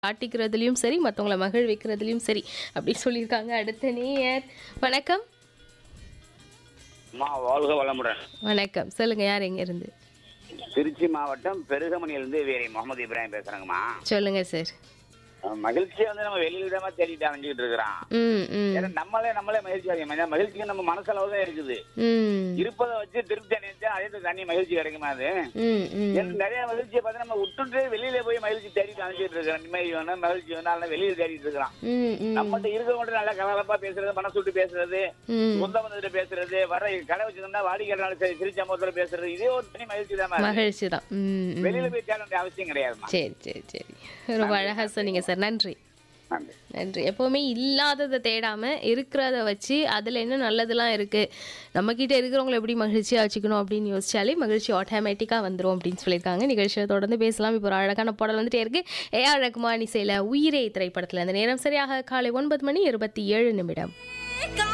காட்டிக்கிறதுலயும் சரி, மத்தவங்கள மகிழ்விக்கிறதுலயும் சரி, அப்படி சொல்லியிருக்காங்க. அடுத்த நேயர். வணக்கம். அம்மா வாழ்க வளமுடன் வணக்கம். சொல்லுங்க யார் எங்க இருந்து? திருச்சி மாவட்டம் பெருகமணியிலிருந்து வேறு முகமது இப்ராஹிம் பேசுறேங்கம்மா சொல்லுங்க சார். அஹ் மகிழ்ச்சியை வந்து நம்ம வெளியில தான் தேடிட்டு அலைஞ்சிட்டு இருக்கிறோம் ம், ம். ஏன்னா நம்மளே நம்மளே மகிழ்ச்சி அடையும் ஏன்னா மகிழ்ச்சிக்கு நம்ம மனசளவு தான் இருக்குது ம். இருப்பதை வச்சு திருப்தி அடைஞ்சா அதே தண்ணி மகிழ்ச்சி கிடைக்குமா அது ம், ம். ஏன்னா நிறைய மகிழ்ச்சியை பார்த்து நம்ம விட்டுட்டு வெளியில போய் மகிழ்ச்சி தேடிட்டு அலைஞ்சிட்டு இருக்கிறோம் நிம்மதி வேணும் மகிழ்ச்சி வேணும் அதெல்லாம் வெளியில தேடிட்டு இருக்கிறோம் ம், ம். நம்மகிட்ட இருக்கவங்க நல்லா கலகலப்பா பேசுறது மனசு விட்டு பேசுறது ம். சொந்த பந்தத்துல பேசுறது வர கடை வச்சிருந்தா வாடிக்கையாளர் சரி திருச்சி அம்மத்துல பேசுறது இதே ஒரு தனி மகிழ்ச்சி தான் மகிழ்ச்சி தான். ம், ம். வெளியில போய் தேட வேண்டிய அவசியம் கிடையாதுமா சரி, சரி, சரி. ரொம்ப அழகா சொன்னீங்க சார். நன்றி. நன்றி நன்றி. எப்பவுமே இல்லாததை தேடாம இருக்கிறத வச்சு அதுல என்ன நல்லதெல்லாம் இருக்கு நம்ம கிட்ட இருக்கிறவங்களை எப்படி மகிழ்ச்சியா வச்சுக்கணும் அப்படின்னு யோசிச்சாலே மகிழ்ச்சி ஆட்டோமேட்டிக்கா வந்துரும் அப்படின்னு சொல்லியிருக்காங்க நிகழ்ச்சியை தொடர்ந்து பேசலாம் இப்போ ஒரு அழகான பாடல் வந்துட்டே இருக்கு ஏ ஆர் ரகுமான் இசையில உயிரே திரைப்படத்துல அந்த நேரம் சரியாக காலை ஒன்பது மணி இருபத்தி ஏழு நிமிடம்